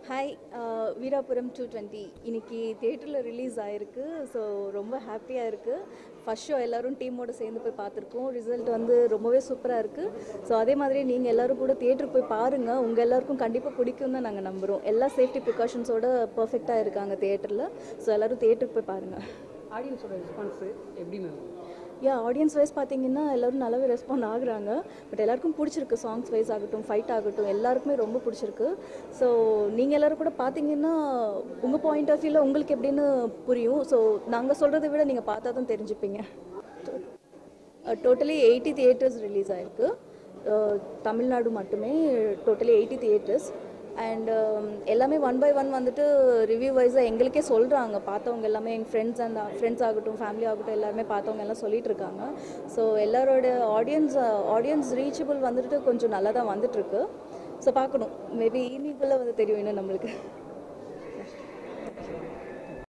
hi Veerapuram two twenty இன்னைக்கு தேட்டரில் release ஆயிருக்கு ஸோ ரொம்ப ஹாப்பியாக இருக்குது ஃபர்ஸ்ட் ஷோ எல்லோரும் டீமோட சேர்ந்து போய் பார்த்துருக்கோம் ரிசல்ட் வந்து ரொம்பவே சூப்பராக இருக்குது ஸோ அதே மாதிரி நீங்கள் எல்லோரும் கூட தேட்டருக்கு போய் பாருங்கள் உங்கள் எல்லாருக்கும் கண்டிப்பாக பிடிக்கும் தான் நாங்கள் நம்புகிறோம் எல்லா சேஃப்டி ப்ரிகாஷன்ஸோட பர்ஃபெக்டாக இருக்காங்க தேட்டரில் ஸோ எல்லோரும் தேட்டருக்கு போய் பாருங்கள் ஆடியன்ஸோட ரெஸ்பான்ஸு எப்படி மேம் யா ஆடியன்ஸ் வைஸ் பார்த்தீங்கன்னா எல்லோரும் நல்லாவே ரெஸ்பாண்ட் ஆகுறாங்க பட் எல்லாருக்கும் பிடிச்சிருக்கு சாங்ஸ் வைஸ் ஆகட்டும் ஃபைட் ஆகட்டும் எல்லாருக்குமே ரொம்ப பிடிச்சிருக்கு ஸோ நீங்கள் எல்லோரும் கூட பார்த்தீங்கன்னா உங்கள் பாயிண்ட் ஆஃப் வியூவில் உங்களுக்கு எப்படின்னு புரியும் ஸோ நாங்கள் சொல்கிறத விட நீங்கள் பார்த்தா தான் தெரிஞ்சுப்பீங்க டோட்டலி எயிட்டி தியேட்டர்ஸ் ரிலீஸ் ஆயிருக்கு அஹ், தமிழ்நாடு மட்டுமே டோட்டலி எயிட்டி தியேட்டர்ஸ் அண்ட் எல்லாமே ஒன் பை ஒன் வந்துட்டு ரிவ்யூ வைஸாக எங்களுக்கே சொல்கிறாங்க பார்த்தவங்க எல்லாமே எங்கள் ஃப்ரெண்ட்ஸ் அண்ட் ஃப்ரெண்ட்ஸ் ஆகட்டும் ஃபேமிலி ஆகட்டும் எல்லாருமே பார்த்தவங்க எல்லாம் சொல்லிட்டு இருக்காங்க ஸோ எல்லாரோட ஆடியன்ஸ் ஆடியன்ஸ் ரீச்சபிள் வந்துட்டு கொஞ்சம் நல்லா தான் வந்துட்டுருக்கு ஸோ பார்க்கணும் மேபி ஈவினிங்குள்ளே வந்து தெரியும் இன்னும் நம்மளுக்கு